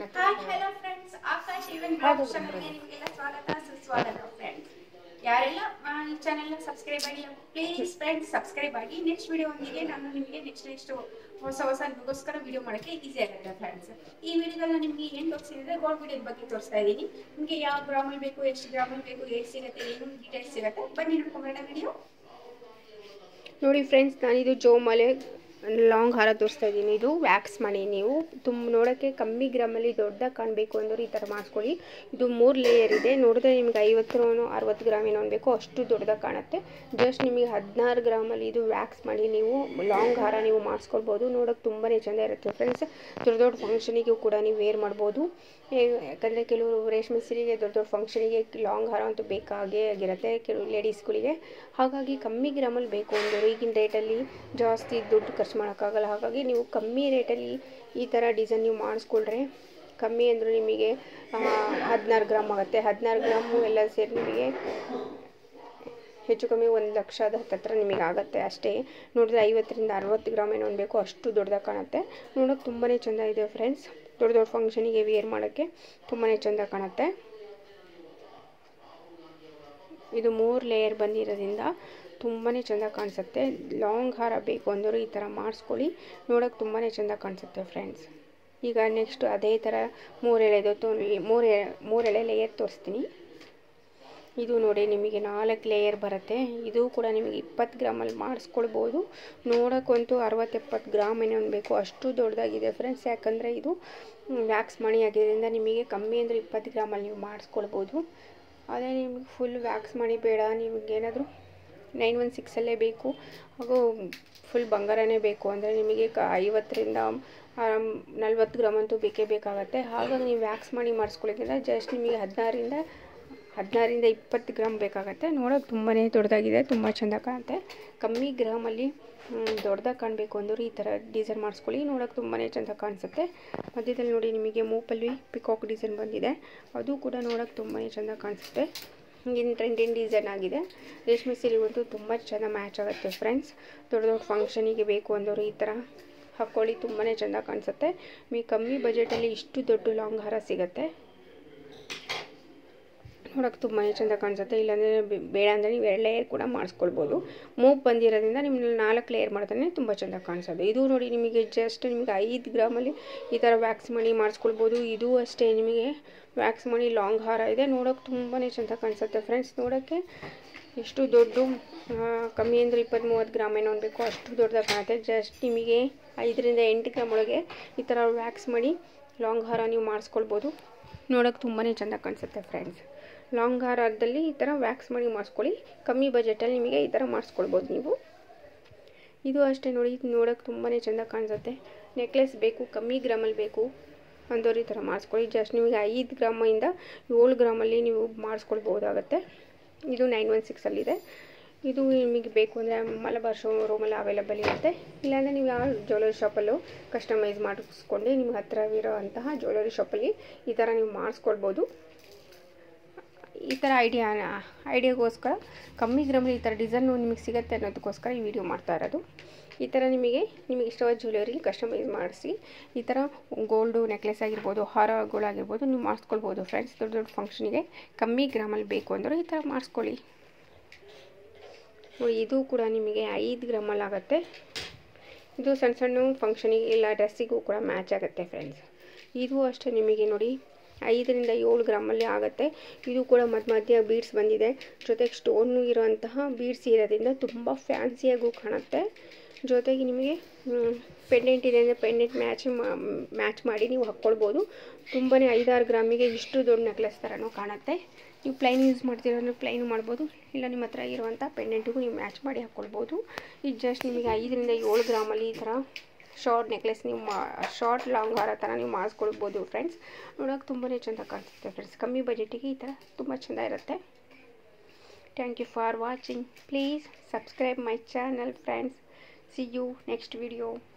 hi hello friends Akash event blog ಚಾನಲ್ಗೆ ನಿಮಗೆಲ್ಲ ಸ್ವಾಗತ ಸುಸ್ವಾಗತ ಫ್ರೆಂಡ್ಸ್ ಯಾರೆಲ್ಲ ಆ, ಈ ಚಾನೆಲ್ನ ಸಬ್ಸ್ಕ್ರೈಬ್ ಆಗಿಲ್ಲ ಪ್ಲೀಸ್ ಫ್ರೆಂಡ್ಸ್ ಸಬ್ಸ್ಕ್ರೈಬ್ ಆಗಿ ನೆಕ್ಸ್ಟ್ ವಿಡಿಯೋ ಒಂದಿಗೆ ನಾನು ನಿಮಗೆ ನೆಕ್ಸ್ಟ್ ನೆಕ್ಸ್ಟ್ ಹೊಸ ಹೊಸ ನಿಮಗೋಸ್ಕರ ವಿಡಿಯೋ ಮಾಡೋಕ್ಕೆ ಈಸಿ ಆಗುತ್ತೆ ಫ್ರೆಂಡ್ಸ್ ಈ ವಿಡಿಯೋದಲ್ಲಿ ನಿಮಗೆ ಏನು ತೋರಿಸಿದ್ರೆ ಗೋಲ್ಡ್ ವಿಡಿಯೋದ ಬಗ್ಗೆ ತೋರಿಸ್ತಾ ಇದ್ದೀನಿ ನಿಮಗೆ ಯಾವ ಗ್ರಾಮಲ್ಲಿ ಬೇಕು ಎಷ್ಟು ಗ್ರಾಮಲ್ಲಿ ಬೇಕು ಎಷ್ಟು ಸಿಗುತ್ತೆ ಏನು ಡೀಟೇಲ್ಸ್ ಸಿಗುತ್ತೆ ಬನ್ನಿ ನೋಡ್ಕೊಂಬರೋಣ ವಿಡಿಯೋ ನೋಡಿ ಫ್ರೆಂಡ್ಸ್ ನಾನಿದು ಜೋಮಾಲೆ ಲಾಂಗ್ ಹಾರ ತೋರಿಸ್ತಾ ಇದ್ದೀನಿ ಇದು ವ್ಯಾಕ್ಸ್ ಮಾಡಿ ನೀವು ತುಂಬ ನೋಡೋಕ್ಕೆ ಕಮ್ಮಿ ಗ್ರಾಮಲ್ಲಿ ದೊಡ್ಡದಾಗಿ ಕಾಣಬೇಕು ಅಂದ್ರೆ ಈ ಥರ ಮಾಡಿಸ್ಕೊಳ್ಳಿ ಇದು ಮೂರು ಲೇಯರ್ ಇದೆ ನೋಡಿದ್ರೆ ನಿಮ್ಗೆ ಐವತ್ತು ಅರವತ್ತು ಗ್ರಾಮ್ ಏನೋ ಬೇಕು ಅಷ್ಟು ದೊಡ್ಡದಾಗಿ ಕಾಣುತ್ತೆ ಜಸ್ಟ್ ನಿಮಗೆ ಹದಿನಾರು ಗ್ರಾಮಲ್ಲಿ ಇದು ವ್ಯಾಕ್ಸ್ ಮಾಡಿ ನೀವು ಲಾಂಗ್ ಹಾರ ನೀವು ಮಾಡಿಸ್ಕೊಳ್ಬೋದು ನೋಡೋಕೆ ತುಂಬಾ ಚೆಂದ ಇರುತ್ತೆ ಫ್ರೆಂಡ್ಸ್ ದೊಡ್ಡ ದೊಡ್ಡ ಫಂಕ್ಷನಿಗೂ ಕೂಡ ನೀವು ವೇರ್ ಮಾಡ್ಬೋದು ಯಾಕಂದರೆ ಕೆಲವರು ರೇಷ್ಮೆ ಸೀರೆಗೆ ದೊಡ್ಡ ದೊಡ್ಡ ಫಂಕ್ಷನಿಗೆ ಲಾಂಗ್ ಹಾರ ಅಂತೂ ಬೇಕಾಗೇ ಆಗಿರುತ್ತೆ ಕೆಲವು ಲೇಡೀಸ್ಗಳಿಗೆ ಹಾಗಾಗಿ ಕಮ್ಮಿ ಗ್ರಾಮಲ್ಲಿ ಬೇಕು ಅಂದರು ಈಗಿನ ರೇಟಲ್ಲಿ ಜಾಸ್ತಿ ದುಡ್ಡು ಖರ್ಚು ಮಾಡೋಕ್ಕಾಗಲ್ಲ ಹಾಗಾಗಿ ನೀವು ಕಮ್ಮಿ ರೇಟಲ್ಲಿ ಈ ಥರ ಡಿಸೈನ್ ನೀವು ಮಾಡಿಸ್ಕೊಳ್ರೆ ಕಮ್ಮಿ ಅಂದರೂ ನಿಮಗೆ ಹದಿನಾರು ಗ್ರಾಮ್ ಆಗುತ್ತೆ ಹದಿನಾರು ಗ್ರಾಮು ಎಲ್ಲ ಸೇರಿ ನಿಮಗೆ ಹೆಚ್ಚು ಕಮ್ಮಿ ಒಂದು ಲಕ್ಷದ ಹತ್ತತ್ರ ನಿಮಗೆ ಆಗುತ್ತೆ ಅಷ್ಟೇ ನೋಡಿದ್ರೆ ಐವತ್ತರಿಂದ ಅರವತ್ತು ಗ್ರಾಮ್ ಏನೋ ಬೇಕು ಅಷ್ಟು ದೊಡ್ಡದಾಗಿ ಕಾಣುತ್ತೆ ನೋಡೋಕೆ ತುಂಬಾ ಚೆಂದ ಇದೆ ಫ್ರೆಂಡ್ಸ್ ದೊಡ್ಡ ದೊಡ್ಡ ಫಂಕ್ಷನಿಗೆ ವೇರ್ ಮಾಡೋಕ್ಕೆ ತುಂಬಾ ಚೆಂದ ಕಾಣುತ್ತೆ ಇದು ಮೂರು ಲೇಯರ್ ಬಂದಿರೋದ್ರಿಂದ ತುಂಬಾ ಚೆಂದ ಕಾಣಿಸುತ್ತೆ ಲಾಂಗ್ ಹಾರ ಬೇಕು ಅಂದರೂ ಈ ಥರ ಮಾಡಿಸ್ಕೊಳ್ಳಿ ನೋಡೋಕೆ ತುಂಬಾ ಚೆಂದ ಕಾಣಿಸುತ್ತೆ ಫ್ರೆಂಡ್ಸ್ ಈಗ ನೆಕ್ಸ್ಟ್ ಅದೇ ಥರ ಮೂರೆಳೆದು ತೋ ಮೂರು ಮೂರೆಳೆ ಲೇಯರ್ ತೋರಿಸ್ತೀನಿ ಇದು ನೋಡಿ ನಿಮಗೆ ನಾಲ್ಕು ಲೇಯರ್ ಬರುತ್ತೆ ಇದು ಕೂಡ ನಿಮಗೆ ಇಪ್ಪತ್ತು ಗ್ರಾಮಲ್ಲಿ ಮಾಡಿಸ್ಕೊಳ್ಬೋದು ನೋಡೋಕ್ಕಂತೂ ಅರವತ್ತೆಪ್ಪತ್ತು ಗ್ರಾಮ್ ಏನೋ ಬೇಕು ಅಷ್ಟು ದೊಡ್ಡದಾಗಿದೆ ಫ್ರೆಂಡ್ಸ್ ಯಾಕಂದರೆ ಇದು ವ್ಯಾಕ್ಸ್ ಮಣಿ ಆಗಿರೋದ್ರಿಂದ ನಿಮಗೆ ಕಮ್ಮಿ ಅಂದರೆ ಇಪ್ಪತ್ತು ಗ್ರಾಮಲ್ಲಿ ನೀವು ಮಾಡಿಸ್ಕೊಳ್ಬೋದು ಅದೇ ನಿಮಗೆ ಫುಲ್ ವ್ಯಾಕ್ಸ್ ಮಣಿ ಬೇಡ ನಿಮಗೇನಾದರೂ ನೈನ್ ಒನ್ ಸಿಕ್ಸಲ್ಲೇ ಬೇಕು ಹಾಗೂ ಫುಲ್ ಬಂಗಾರನೇ ಬೇಕು ಅಂದರೆ ನಿಮಗೆ ಕ ಐವತ್ತರಿಂದ ನಲ್ವತ್ತು ಗ್ರಾಮ್ ಅಂತೂ ಬೇಕೇ ಬೇಕಾಗತ್ತೆ ಹಾಗಾಗಿ ನೀವು ವ್ಯಾಕ್ಸ್ ಮಣಿ ಮಾಡಿಸ್ಕೊಳ್ಳೋದ್ರಿಂದ ಜಸ್ಟ್ ನಿಮಗೆ ಹದಿನಾರರಿಂದ ಹದಿನಾರರಿಂದ ಇಪ್ಪತ್ತು ಗ್ರಾಮ್ ಬೇಕಾಗತ್ತೆ ನೋಡೋಕೆ ತುಂಬಾ ದೊಡ್ಡದಾಗಿದೆ ತುಂಬ ಚೆಂದ ಕಾಣುತ್ತೆ ಕಮ್ಮಿ ಗ್ರಾಮಲ್ಲಿ ದೊಡ್ಡದಾಗಿ ಕಾಣಬೇಕು ಅಂದರು ಈ ಥರ ಡಿಸೈನ್ ಮಾಡಿಸ್ಕೊಳ್ಳಿ ನೋಡೋಕೆ ತುಂಬಾ ಚೆಂದ ಕಾಣಿಸುತ್ತೆ ಮಧ್ಯದಲ್ಲಿ ನೋಡಿ ನಿಮಗೆ ಮೂಪಲ್ಲಿ ಪಿಕಾಕ್ ಡಿಸೈನ್ ಬಂದಿದೆ ಅದು ಕೂಡ ನೋಡೋಕೆ ತುಂಬಾ ಚೆಂದ ಕಾಣಿಸುತ್ತೆ ಈಗಿನ ಟ್ರೆಂಡಿಂಗ್ ಡಿಸೈನ್ ಆಗಿದೆ ರೇಷ್ಮೆ ಸೀರೆಗಂತೂ ತುಂಬ ಚೆನ್ನಾಗಿ ಮ್ಯಾಚ್ ಆಗುತ್ತೆ ಫ್ರೆಂಡ್ಸ್ ದೊಡ್ಡ ದೊಡ್ಡ ಫಂಕ್ಷನಿಗೆ ಬೇಕು ಅಂದವರು ಈ ಥರ ಹಾಕ್ಕೊಳ್ಳಿ ತುಂಬಾ ಚೆಂದ ಕಾಣಿಸುತ್ತೆ ನಿಮಗೆ ಕಮ್ಮಿ ಬಜೆಟಲ್ಲಿ ಇಷ್ಟು ದೊಡ್ಡ ಲಾಂಗ್ ಹಾರ ಸಿಗುತ್ತೆ ನೋಡೋಕೆ ತುಂಬಾ ಚೆಂದ ಕಾಣಿಸುತ್ತೆ ಇಲ್ಲಾಂದರೆ ಬೇಡ ಅಂದರೆ ನೀವು ಎರಡು ಲೇಯರ್ ಕೂಡ ಮಾಡಿಸ್ಕೊಳ್ಬೋದು ಮೂವ್ ಬಂದಿರೋದ್ರಿಂದ ನಿಮ್ಮಲ್ಲಿ ನಾಲ್ಕು ಲೇಯರ್ ಮಾಡಿದ್ರೆ ತುಂಬ ಚೆಂದ ಕಾಣಿಸೋದು ಇದು ನೋಡಿ ನಿಮಗೆ ಜಸ್ಟ್ ನಿಮಗೆ ಐದು ಗ್ರಾಮಲ್ಲಿ ಈ ಥರ ವ್ಯಾಕ್ಸ್ ಮಣಿ ಮಾಡಿಸ್ಕೊಳ್ಬೋದು ಇದು ಅಷ್ಟೇ ನಿಮಗೆ ವ್ಯಾಕ್ಸ್ ಮಣಿ ಲಾಂಗ್ ಹಾರ ಇದೆ ನೋಡೋಕೆ ತುಂಬಾ ಚೆಂದ ಕಾಣಿಸುತ್ತೆ ಫ್ರೆಂಡ್ಸ್ ನೋಡೋಕ್ಕೆ ಎಷ್ಟು ದೊಡ್ಡ ಕಮ್ಮಿ ಅಂದರೆ ಇಪ್ಪತ್ತು ಮೂವತ್ತು ಗ್ರಾಮ್ ಏನೋ ಬೇಕು ಅಷ್ಟು ದೊಡ್ಡದಾಗಿ ಕಾಣುತ್ತೆ ಜಸ್ಟ್ ನಿಮಗೆ ಐದರಿಂದ ಎಂಟು ಗ್ರಾಮ್ ಒಳಗೆ ಈ ಥರ ವ್ಯಾಕ್ಸ್ ಮಾಡಿ ಲಾಂಗ್ ಹಾರ ನೀವು ಮಾಡಿಸ್ಕೊಳ್ಬೋದು ನೋಡೋಕೆ ತುಂಬಾ ಚೆಂದ ಕಾಣಿಸುತ್ತೆ ಫ್ರೆಂಡ್ಸ್ ಲಾಂಗ್ ಹಾರದಲ್ಲಿ ಈ ಥರ ವ್ಯಾಕ್ಸ್ ಮಾಡಿ ಮಾಡಿಸ್ಕೊಳ್ಳಿ ಕಮ್ಮಿ ಬಜೆಟಲ್ಲಿ ನಿಮಗೆ ಈ ಥರ ಮಾಡಿಸ್ಕೊಳ್ಬೋದು ನೀವು ಇದು ಅಷ್ಟೇ ನೋಡಿ ನೋಡೋಕೆ ತುಂಬಾ ಚೆಂದ ಕಾಣಿಸುತ್ತೆ ನೆಕ್ಲೆಸ್ ಬೇಕು ಕಮ್ಮಿ ಗ್ರಾಮಲ್ಲಿ ಬೇಕು ಅಂದವ್ರು ಈ ಥರ ಮಾಡಿಸ್ಕೊಳ್ಳಿ ಜಸ್ಟ್ ನಿಮಗೆ ಐದು ಗ್ರಾಮಿಂದ ಏಳು ಗ್ರಾಮಲ್ಲಿ ನೀವು ಮಾಡಿಸ್ಕೊಳ್ಬೋದಾಗತ್ತೆ ಇದು ನೈನ್ ಒನ್ ಸಿಕ್ಸಲ್ಲಿದೆ ಇದು ನಿಮಗೆ ಬೇಕು ಅಂದರೆ ಮಲಬಾರ್ ಶೋ ರೂಮಲ್ಲಿ ಅವೈಲಬಲ್ ಇರುತ್ತೆ ಇಲ್ಲಾಂದರೆ ನೀವು ಯಾವ ಜ್ಯುವೆಲರಿ ಶಾಪಲ್ಲೂ ಕಸ್ಟಮೈಸ್ ಮಾಡಿಸ್ಕೊಂಡು ನಿಮ್ಗೆ ಹತ್ತಿರವಿರೋ ಅಂತಹ ಜ್ಯುವೆಲರಿ ಶಾಪಲ್ಲಿ ಈ ಥರ ನೀವು ಮಾಡಿಸ್ಕೊಳ್ಬೋದು ಈ ಥರ ಐಡಿಯಾ ಐಡಿಯಾಗೋಸ್ಕರ ಕಮ್ಮಿ ಗ್ರಾಮಲ್ಲಿ ಈ ಥರ ಡಿಸೈನು ನಿಮಗೆ ಸಿಗುತ್ತೆ ಅನ್ನೋದಕ್ಕೋಸ್ಕರ ಈ ವಿಡಿಯೋ ಮಾಡ್ತಾ ಇರೋದು ಈ ಥರ ನಿಮಗೆ ನಿಮಗೆ ಇಷ್ಟವಾದ ಜ್ಯುವೆಲರಿ ಕಸ್ಟಮೈಸ್ ಮಾಡಿಸಿ ಈ ಥರ ಗೋಲ್ಡು ನೆಕ್ಲೆಸ್ ಆಗಿರ್ಬೋದು ಹಾರಗಳಾಗಿರ್ಬೋದು ನೀವು ಮಾಡಿಸ್ಕೊಳ್ಬೋದು ಫ್ರೆಂಡ್ಸ್ ದೊಡ್ಡ ದೊಡ್ಡ ಫಂಕ್ಷನಿಗೆ ಕಮ್ಮಿ ಗ್ರಾಮಲ್ಲಿ ಬೇಕು ಅಂದರೂ ಈ ಥರ ಮಾಡಿಸ್ಕೊಳ್ಳಿ ನೋಡಿ ಇದು ಕೂಡ ನಿಮಗೆ ಐದು ಗ್ರಾಮಲ್ಲಿ ಆಗುತ್ತೆ ಇದು ಸಣ್ಣ ಸಣ್ಣ ಫಂಕ್ಷನಿಗೆ ಇಲ್ಲ ಡ್ರೆಸ್ಸಿಗೂ ಕೂಡ ಮ್ಯಾಚ್ ಆಗುತ್ತೆ ಫ್ರೆಂಡ್ಸ್ ಇದು ಅಷ್ಟೇ ನಿಮಗೆ ನೋಡಿ ಐದರಿಂದ ಏಳು ಗ್ರಾಮಲ್ಲಿ ಆಗುತ್ತೆ ಇದು ಕೂಡ ಮಧ್ಯ ಮಧ್ಯ ಬೀಡ್ಸ್ ಬಂದಿದೆ ಜೊತೆಗೆ ಸ್ಟೋನು ಇರೋಂತಹ ಬೀಡ್ಸ್ ಇರೋದ್ರಿಂದ ತುಂಬ ಫ್ಯಾನ್ಸಿಯಾಗೂ ಕಾಣುತ್ತೆ ಜೊತೆಗೆ ನಿಮಗೆ ಪೆಂಡೆಂಟ್ ಇದೆ ಅಂದರೆ ಪೆಂಡೆಂಟ್ ಮ್ಯಾಚ್ ಮ್ಯಾಚ್ ಮಾಡಿ ನೀವು ಹಾಕ್ಕೊಳ್ಬೋದು ತುಂಬಾ ಐದಾರು ಗ್ರಾಮಿಗೆ ಇಷ್ಟು ದೊಡ್ಡ ನೆಕ್ಲೆಸ್ ಥರನೂ ಕಾಣುತ್ತೆ ನೀವು ಪ್ಲೈನ್ ಯೂಸ್ ಮಾಡ್ತೀರ ಅಂದರೆ ಪ್ಲೈನ್ ಮಾಡ್ಬೋದು ಇಲ್ಲ ನಿಮ್ಮ ಹತ್ರ ಇರುವಂಥ ಪೆಂಡೆಂಟಿಗೂ ನೀವು ಮ್ಯಾಚ್ ಮಾಡಿ ಹಾಕ್ಕೊಳ್ಬೋದು ಇದು ಜಸ್ಟ್ ನಿಮಗೆ ಐದರಿಂದ ಏಳು ಗ್ರಾಮಲ್ಲಿ ಈ ಥರ ಶಾರ್ಟ್ ನೆಕ್ಲೆಸ್ ನೀವು ಮಾ ಶಾರ್ಟ್ ಲಾಂಗ್ ಹಾರ ಥರ ನೀವು ಮಾಡಿಸ್ಕೊಳ್ಬೋದು ಫ್ರೆಂಡ್ಸ್ ನೋಡೋಕೆ ತುಂಬಾ ಚೆಂದ ಕಾಣಿಸುತ್ತೆ ಫ್ರೆಂಡ್ಸ್ ಕಮ್ಮಿ ಬಜೆಟಿಗೆ ಈ ಥರ ತುಂಬ ಚೆಂದ ಇರುತ್ತೆ thank you for watching please subscribe my channel friends see you next video